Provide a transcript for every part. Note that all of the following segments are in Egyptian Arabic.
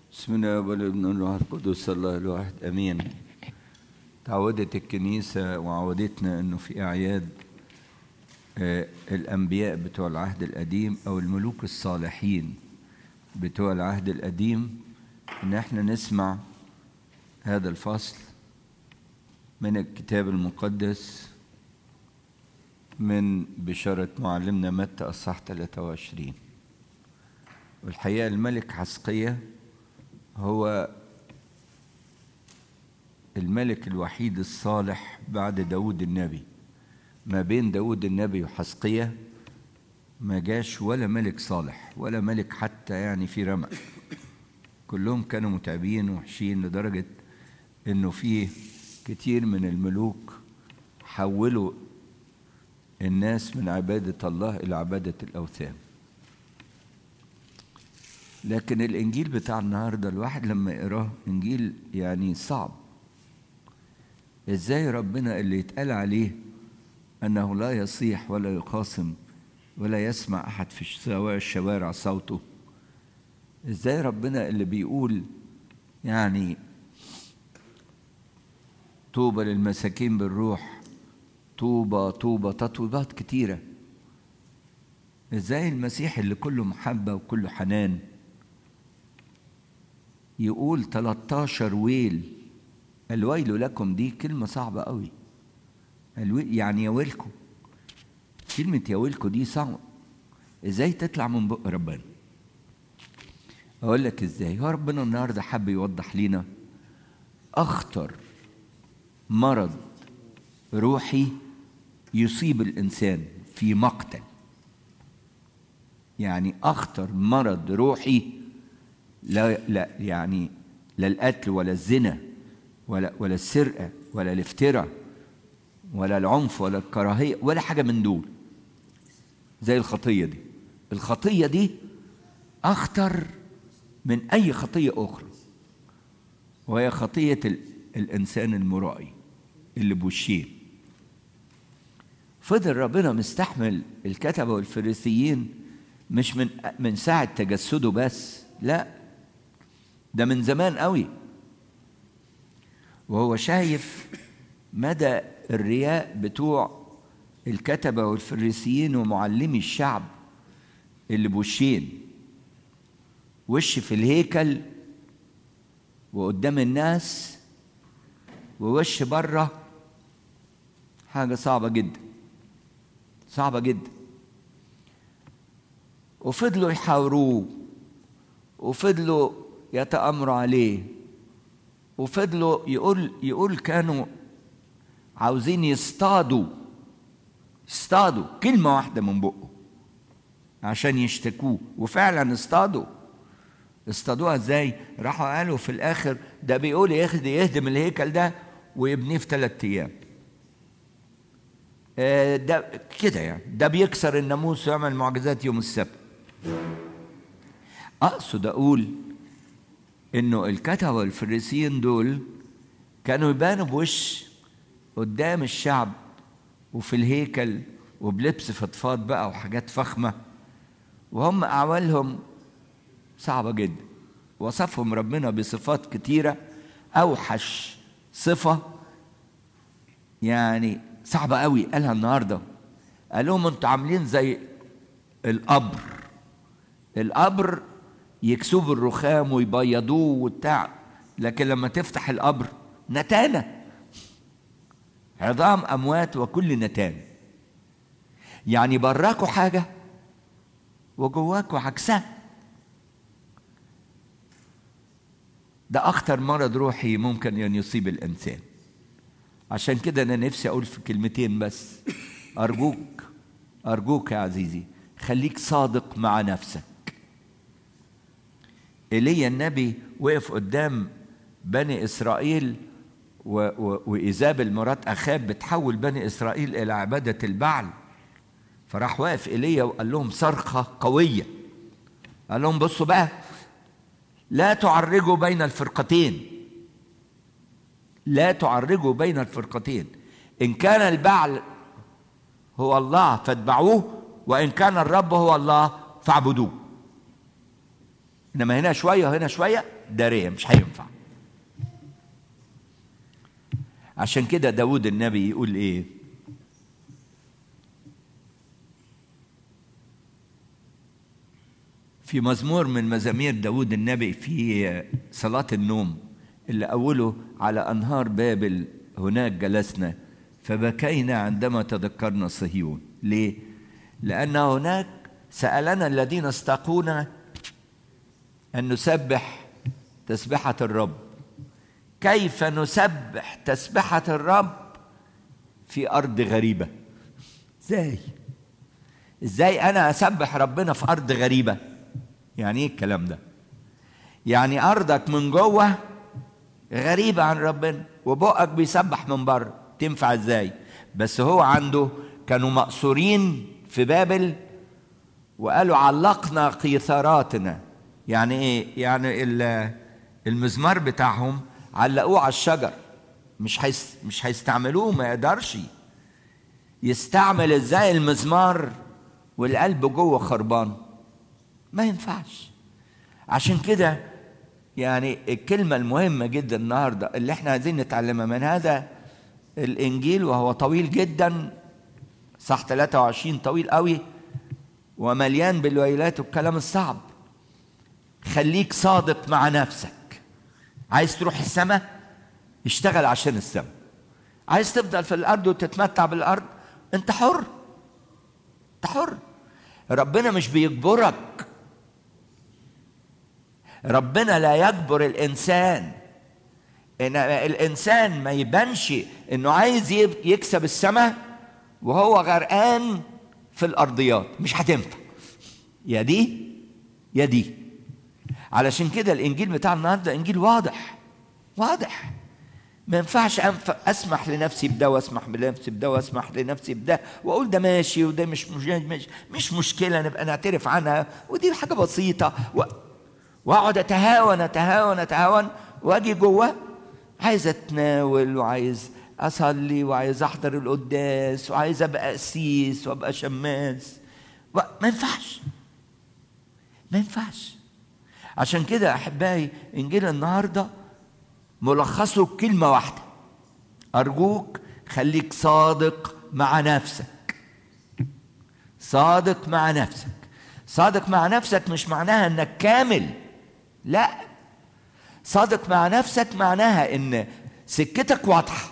بسم الله والابن والروح القدس الله الواحد امين تعودت الكنيسة وعودتنا انه في اعياد آه، الانبياء بتوع العهد القديم او الملوك الصالحين بتوع العهد القديم ان احنا نسمع هذا الفصل من الكتاب المقدس من بشارة معلمنا متى أصح 23 والحقيقة الملك حسقية هو الملك الوحيد الصالح بعد داود النبي ما بين داود النبي وحسقية ما جاش ولا ملك صالح ولا ملك حتى يعني في رمق كلهم كانوا متعبين وحشين لدرجة انه فيه كتير من الملوك حولوا الناس من عبادة الله إلى عبادة الأوثان لكن الإنجيل بتاع النهاردة الواحد لما يقراه إنجيل يعني صعب إزاي ربنا اللي يتقال عليه أنه لا يصيح ولا يخاصم ولا يسمع أحد في سواء الشوارع صوته إزاي ربنا اللي بيقول يعني طوبى للمساكين بالروح طوبى طوبى تطويبات كتيرة ازاي المسيح اللي كله محبة وكله حنان يقول 13 ويل الويل لكم دي كلمة صعبة قوي الويل يعني يا ويلكم كلمة يا ويلكم دي صعبة ازاي تطلع من بق ربنا اقول لك ازاي هو ربنا النهارده حب يوضح لينا اخطر مرض روحي يصيب الانسان في مقتل يعني اخطر مرض روحي لا لا يعني لا القتل ولا الزنا ولا ولا السرقه ولا الافتراء ولا العنف ولا الكراهيه ولا حاجه من دول زي الخطيه دي الخطيه دي اخطر من اي خطيه اخرى وهي خطيه ال- الانسان المرائي اللي بوشين فضل ربنا مستحمل الكتبه والفريسيين مش من من ساعه تجسده بس لا ده من زمان قوي وهو شايف مدى الرياء بتوع الكتبه والفريسيين ومعلمي الشعب اللي بوشين وش في الهيكل وقدام الناس ووش بره حاجة صعبة جدا صعبة جدا وفضلوا يحاوروه وفضلوا يتأمروا عليه وفضلوا يقول يقول كانوا عاوزين يصطادوا يصطادوا كلمة واحدة من بقه عشان يشتكوه وفعلا اصطادوا اصطادوها ازاي؟ راحوا قالوا في الاخر ده بيقول ياخد يهدم الهيكل ده ويبنيه في ثلاث ايام. آه، ده كده يعني ده بيكسر الناموس ويعمل معجزات يوم السبت. اقصد اقول انه الكتبه والفريسيين دول كانوا يبانوا بوش قدام الشعب وفي الهيكل وبلبس فضفاض بقى وحاجات فخمه وهم اعمالهم صعبة جدا وصفهم ربنا بصفات كتيرة أوحش صفة يعني صعبة قوي قالها النهاردة قال لهم انتوا عاملين زي القبر القبر يكسوه بالرخام ويبيضوه وبتاع لكن لما تفتح القبر نتانة عظام أموات وكل نتان يعني براكوا حاجة وجواكوا عكسها ده أخطر مرض روحي ممكن أن يصيب الإنسان عشان كده أنا نفسي أقول في كلمتين بس أرجوك أرجوك يا عزيزي خليك صادق مع نفسك إيليا النبي وقف قدام بني إسرائيل و- و- وإيزابل مرات أخاب بتحول بني إسرائيل إلى عبادة البعل فراح واقف إيليا وقال لهم صرخة قوية قال لهم بصوا بقى لا تعرجوا بين الفرقتين لا تعرجوا بين الفرقتين إن كان البعل هو الله فاتبعوه وإن كان الرب هو الله فاعبدوه انما هنا شويه وهنا شويه داريه مش هينفع عشان كده داود النبي يقول ايه في مزمور من مزامير داود النبي في صلاة النوم اللي أوله على أنهار بابل هناك جلسنا فبكينا عندما تذكرنا صهيون ليه؟ لأن هناك سألنا الذين استاقونا أن نسبح تسبحة الرب كيف نسبح تسبحة الرب في أرض غريبة ازاي ازاي أنا أسبح ربنا في أرض غريبة يعني ايه الكلام ده يعني أرضك من جوه غريبة عن ربنا وبقك بيسبح من بره تنفع ازاي بس هو عنده كانوا مقصورين في بابل وقالوا علقنا قيثاراتنا يعني ايه يعني المزمار بتاعهم علقوه على الشجر مش هيس مش هيستعملوه ما يقدرش يستعمل ازاي المزمار والقلب جوه خربان ما ينفعش عشان كده يعني الكلمة المهمة جدا النهاردة اللي احنا عايزين نتعلمها من هذا الإنجيل وهو طويل جدا صح 23 طويل قوي ومليان بالويلات والكلام الصعب خليك صادق مع نفسك عايز تروح السماء اشتغل عشان السماء عايز تفضل في الارض وتتمتع بالارض انت حر انت حر ربنا مش بيجبرك ربنا لا يجبر الانسان ان الانسان ما يبانش انه عايز يكسب السماء وهو غرقان في الارضيات مش هتنفع يا دي يا دي علشان كده الانجيل بتاع النهارده انجيل واضح واضح ما ينفعش اسمح لنفسي بده واسمح لنفسي بده واسمح لنفسي بده واقول ده ماشي وده مش مش مش, مش مشكله نبقى نعترف عنها ودي حاجه بسيطه و... واقعد اتهاون اتهاون اتهاون واجي جوه عايز اتناول وعايز اصلي وعايز احضر القداس وعايز ابقى قسيس وابقى شماس و... ما ينفعش ما ينفعش عشان كده احبائي انجيل النهارده ملخصه كلمه واحده ارجوك خليك صادق مع نفسك صادق مع نفسك صادق مع نفسك مش معناها انك كامل لا صادق مع نفسك معناها ان سكتك واضحه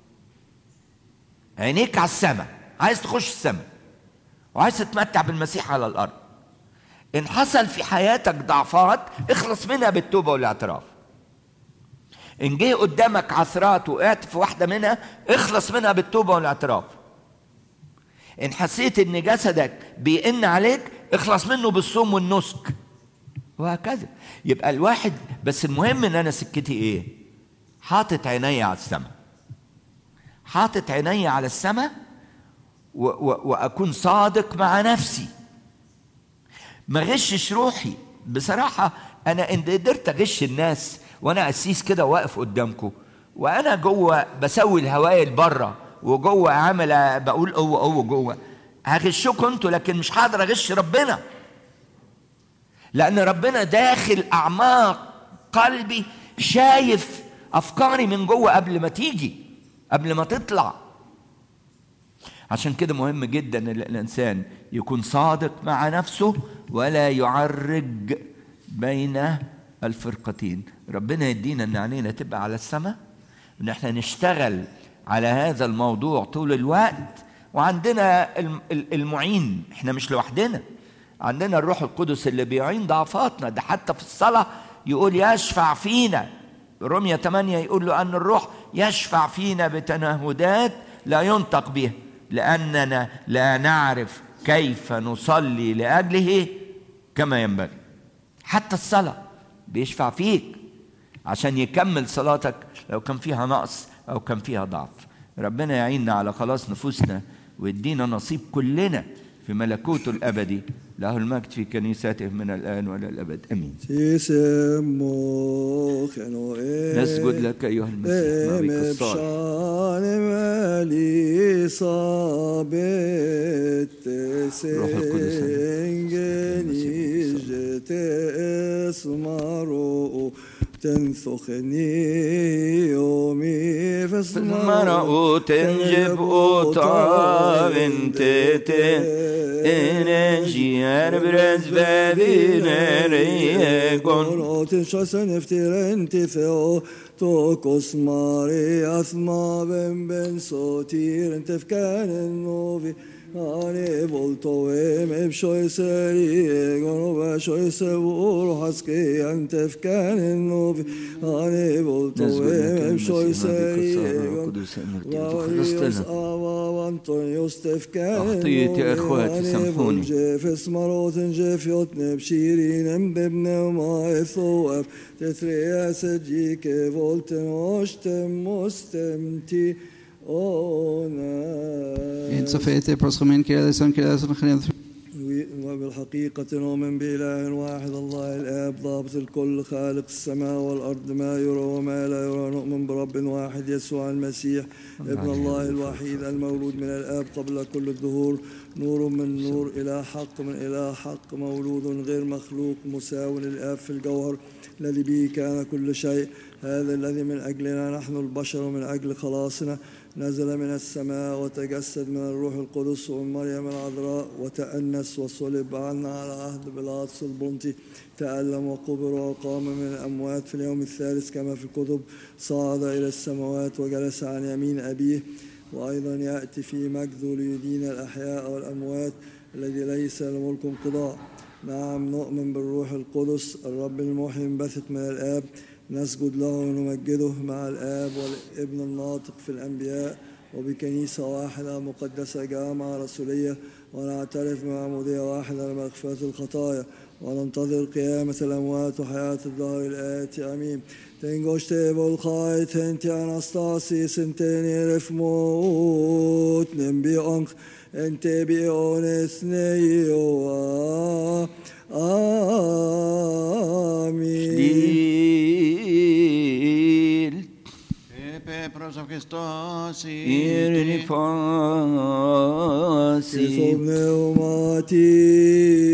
عينيك على السماء عايز تخش السماء وعايز تتمتع بالمسيح على الارض ان حصل في حياتك ضعفات اخلص منها بالتوبه والاعتراف ان جه قدامك عثرات وقعت في واحده منها اخلص منها بالتوبه والاعتراف ان حسيت ان جسدك بيئن عليك اخلص منه بالصوم والنسك وهكذا يبقى الواحد بس المهم ان انا سكتي ايه حاطط عيني على السماء حاطط عيني على السماء و- و- واكون صادق مع نفسي ما غشش روحي بصراحة أنا إن قدرت أغش الناس وأنا قسيس كده واقف قدامكم وأنا جوه بسوي الهوايل بره وجوه عامل بقول قوة قوة جوه هغشكم انتوا لكن مش هقدر أغش ربنا لأن ربنا داخل أعماق قلبي شايف أفكاري من جوه قبل ما تيجي قبل ما تطلع عشان كده مهم جدا ان الانسان يكون صادق مع نفسه ولا يعرج بين الفرقتين ربنا يدينا ان عينينا تبقى على السماء ان احنا نشتغل على هذا الموضوع طول الوقت وعندنا المعين احنا مش لوحدنا عندنا الروح القدس اللي بيعين ضعفاتنا ده حتى في الصلاة يقول يشفع فينا رمية 8 يقول له أن الروح يشفع فينا بتنهدات لا ينطق بها لأننا لا نعرف كيف نصلي لأجله كما ينبغي حتى الصلاة بيشفع فيك عشان يكمل صلاتك لو كان فيها نقص أو كان فيها ضعف ربنا يعيننا على خلاص نفوسنا ويدينا نصيب كلنا في ملكوته الأبدي له المجد في كنيسته من الآن وإلى الأبد أمين تسمو خنو نسجد لك أيها المسيح مع بك الصالح بشان مالي صابت روح القدس. تسنجني تسمرو تنثخني يومي مرأو تنجب أوطا بنتتين إنجي أربرز بابين ريقون Orotin şasen eftiren tifeo Tokos mari athma ben ben sotiren tefkanen novi Ani volto em eb shoy seri gono va shoy sevur haske an tefkanen novi Ani volto نسجد لك em eb shoy المسيح مع بك seri الصالح والقدس المرتي وتخلصتنا أخطيت يا إخواتي، سامحوني. جيفس مروت جيفيوت نبشيرين ببنا وما ثواب تثريا سجيك فولتن وشتم مستمتي أونا صفيت بروسخمين كده لسان كده لسان خلينا وبالحقيقة نؤمن بإله واحد الله الآب ضابط الكل خالق السماء والأرض ما يرى وما لا يرى نؤمن برب واحد يسوع المسيح ابن الله الوحيد المولود من الآب قبل كل الدهور نور من نور إلى حق من إلى حق مولود غير مخلوق مساو للآب في الجوهر الذي به كان كل شيء هذا الذي من أجلنا نحن البشر من أجل خلاصنا نزل من السماء وتجسد من الروح القدس ومن مريم العذراء وتأنس وصلب عنا على عهد بيلاطس البنطي تألم وقبر وقام من الأموات في اليوم الثالث كما في الكتب صعد إلى السماوات وجلس عن يمين أبيه وأيضا يأتي في مجده ليدين الأحياء والأموات الذي ليس لملك انقضاء نعم نؤمن بالروح القدس الرب المحيي منبثق من الآب نسجد له ونمجده مع الآب والابن الناطق في الأنبياء وبكنيسة واحدة مقدسة جامعة رسولية ونعترف بمعمودية واحدة لمغفرة الخطايا وننتظر قيامة الأموات وحياة الدهر الآتي آمين Tengošte volkaj tenti anastasis enteni refmot nembi ank ente bi ones neioa. Amin. ليل Pepe pros of Christos إيرني فاسي Ilfom neumati